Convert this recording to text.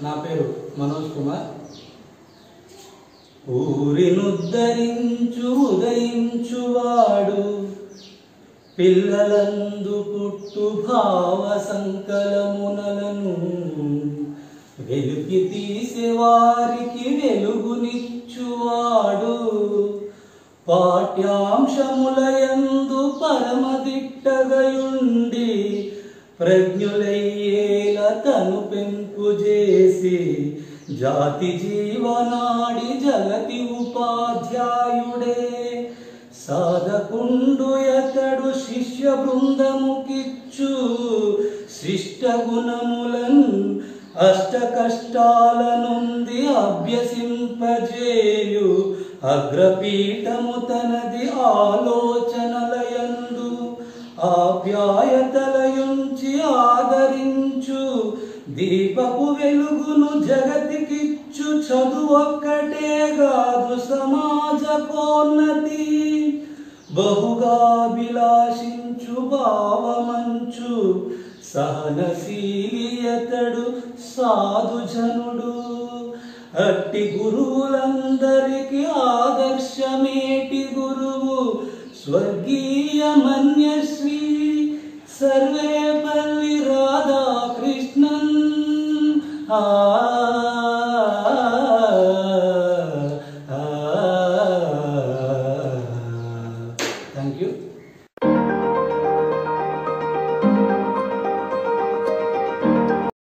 నా పేరు మనోజ్ కుమార్ ఊరినుద్ధరించు ఉదయించువాడు పిల్లలందు పుట్టు భావ సంకలమునలను వెలుకి తీసే వారికి వెలుగునిచ్చువాడు పాఠ్యాంశములయందు పరమదిట్టగయుండి ప్రజ్ఞులయ్యేల తను పెంపు చేసి జాతి జీవనాడి జగతి ఉపాధ్యాయుడే సాధకుండు ఎతడు శిష్య బృందముకిచ్చు శిష్ట గుణములన్ అష్ట కష్టాల నుండి అభ్యసింపజేయు అగ్రపీఠము తనది ఆలోచనలయందు ఆప్యాయతలయుంచి ఆదరించు దీపపు వెలుగును జగతికిచ్చు చదువొక్కటే కాదు సమాజకోన్నతి బహుగాభిలాషించు భావమంచు సహనశీలియతడు సాధుజనుడు అట్టి గురువుల